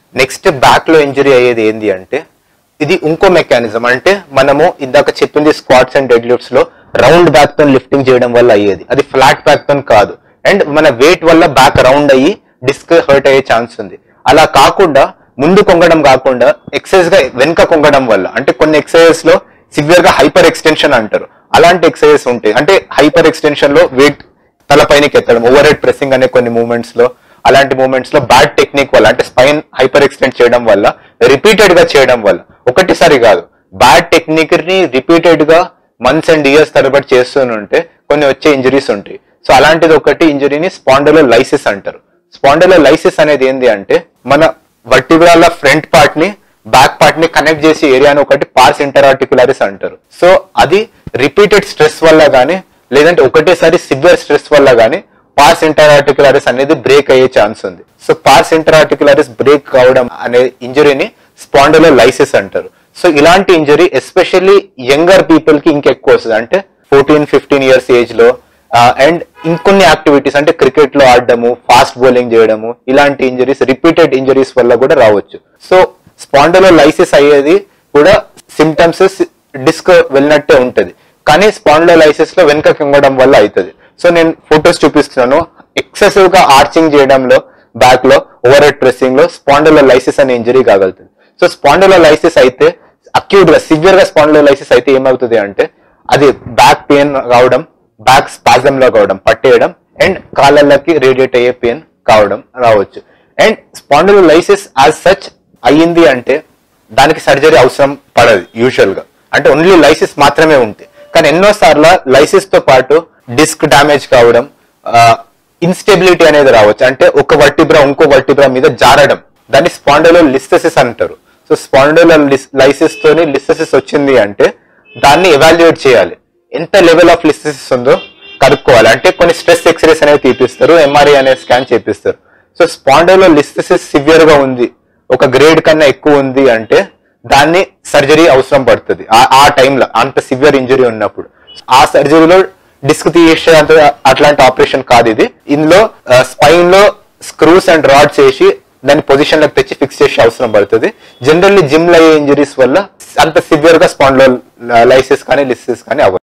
next back లో injury అయ్యేది ఏంది అంటే ఇది ఇంకో మెకానిజం అంటే మనము ఇందాక చెప్పింది స్క్వాట్స్ అండ్ డెడ్ లిఫ్ట్స్ లో రౌండ్ బ్యాక్ తో లిఫ్టింగ్ చేయడం వల్ల అయ్యేది అది ఫ్లాట్ బ్యాక్ తో కాదు అండ్ మన వెయిట్ వల్ల బ్యాక్ రౌండ్ అయ్యి డిస్క్ హర్ట్ అయ్యే ఛాన్స్ ఉంది అలా కాకుండా ముందు కొంగడం కాకుండా ఎక్సర్సైజ్ గా వెనుక కొంగడం వల్ల అంటే కొన్ని ఎక్సర్సైజెస్ లో సివియర్ గా హైపర్ ఎక్స్టెన్షన్ అంటారు అలాంటి ఎక్సర్సైజెస్ ఉంటాయి అంటే హైపర్ ఎక్స్టెన్షన్ లో వెయిట్ తలపైనకి ఎత్తడం ఓవర్ హెడ్ ప్రెసింగ్ అనే కొన్ని మూమెంట్స్ లో అలాంటి మూమెంట్స్ లో బ్యాడ్ టెక్నిక్ వల్ల అంటే స్పైన్ హైపర్ ఎక్స్టెండ్ చేయడం వల్ల రిపీటెడ్ గా చేయడం వల్ల ఒకటిసారి కాదు బ్యాడ్ టెక్నిక్ ని రిపీటెడ్ గా మంత్స్ అండ్ ఇయర్స్ తరబడి చేస్తూనే కొన్ని వచ్చే ఇంజరీస్ ఉంటాయి సో అలాంటిది ఒకటి ఇంజరీని స్పాండలో లైసిస్ అంటారు స్పాండలో లైసిస్ అనేది ఏంటి అంటే మన వర్టిబ్రాల ఫ్రంట్ పార్ట్ ని బ్యాక్ పార్ట్ ని కనెక్ట్ చేసే ఏరియాని ఒకటి పార్స్ ఇంటరార్టికులరిస్ అంటారు సో అది రిపీటెడ్ స్ట్రెస్ వల్ల గానీ లేదంటే ఒకటేసారి సివియర్ స్ట్రెస్ వల్ల గానీ పార్స్ ఇంటరార్టికులరిస్ అనేది బ్రేక్ అయ్యే ఛాన్స్ ఉంది సో పార్స్ ఇంటరార్టికులరిస్ బ్రేక్ కావడం అనే ఇంజరీని స్పాండలో లైసిస్ అంటారు సో ఇలాంటి ఇంజరీ ఎస్పెషల్లీ యంగర్ పీపుల్ కి ఇంకెక్కువ వస్తుంది అంటే ఫోర్టీన్ ఫిఫ్టీన్ ఇయర్స్ ఏజ్ లో అండ్ ఇంకొన్ని యాక్టివిటీస్ అంటే క్రికెట్ లో ఆడడము ఫాస్ట్ బౌలింగ్ చేయడము ఇలాంటి ఇంజరీస్ రిపీటెడ్ ఇంజరీస్ వల్ల కూడా రావచ్చు సో స్పాండలో లైసిస్ అయ్యేది కూడా సిమ్టమ్స్ డిస్క్ వెళ్ళినట్టే ఉంటది కానీ స్పాండలోలైసిస్ లో వెనుక కింగడం వల్ల అవుతుంది సో నేను ఫొటోస్ చూపిస్తున్నాను ఎక్సెసివ్ గా ఆర్చింగ్ చేయడంలో బ్యాక్ లో ఓవర్ హెడ్ ప్రెసింగ్ లో స్పాండలోలైసిస్ అనే ఇంజరీ కాగలుగుతుంది సో స్పాండలోలైసిస్ అయితే అక్యూట్ గా సివియర్ గా స్పాండలోలైసిస్ అయితే ఏమవుతుంది అంటే అది బ్యాక్ పెయిన్ రావడం బ్యాక్ స్పాజం లో కావడం పట్టేయడం అండ్ కాళ్ళకి రేడియేట్ అయ్యే పెయిన్ కావడం రావచ్చు అండ్ స్పాండలోలైసిస్ యాజ్ సచ్ అయ్యింది అంటే దానికి సర్జరీ అవసరం పడదు యూజువల్ గా అంటే ఓన్లీ లైసిస్ మాత్రమే ఉంటాయి కానీ ఎన్నో సార్లు లైసిస్ తో పాటు డిస్క్ డ్యామేజ్ కావడం ఇన్స్టెబిలిటీ అనేది రావచ్చు అంటే ఒక వర్టిబ్రా ఇంకో వర్టిబ్రా మీద జారడం దాన్ని స్పాండలో లిస్థసిస్ అంటారు సో స్పాండలో లైసిస్ తోని లిస్థసిస్ వచ్చింది అంటే దాన్ని ఎవాల్యుయేట్ చేయాలి ఎంత లెవెల్ ఆఫ్ లిస్థసిస్ ఉందో కనుక్కోవాలి అంటే కొన్ని స్ట్రెస్ ఎక్స్రేస్ అనేవి తీపిస్తారు ఎంఆర్ఐ అనే స్కాన్ చేపిస్తారు సో స్పాండలో లిస్థసిస్ సివియర్ గా ఉంది ఒక గ్రేడ్ కన్నా ఎక్కువ ఉంది అంటే దాన్ని సర్జరీ అవసరం పడుతుంది ఆ- ఆ టైంలో అంత సివియర్ ఇంజరీ ఉన్నప్పుడు ఆ సర్జరీలో డిస్క్ తీసే అంత అట్లాంటి ఆపరేషన్ కాదు ఇది ఇందులో స్పైన్ లో స్క్రూస్ అండ్ రాడ్స్ వేసి దాన్ని పొజిషన్ లోకి తెచ్చి ఫిక్స్ చేసే అవసరం పడుతుంది జనరల్లీ జిమ్ లో అయ్యే ఇంజరీస్ వల్ల అంత సివియర్ గా స్పాండ్లో లైసిస్ కానీ లిసిస్ కానీ అవ్వదు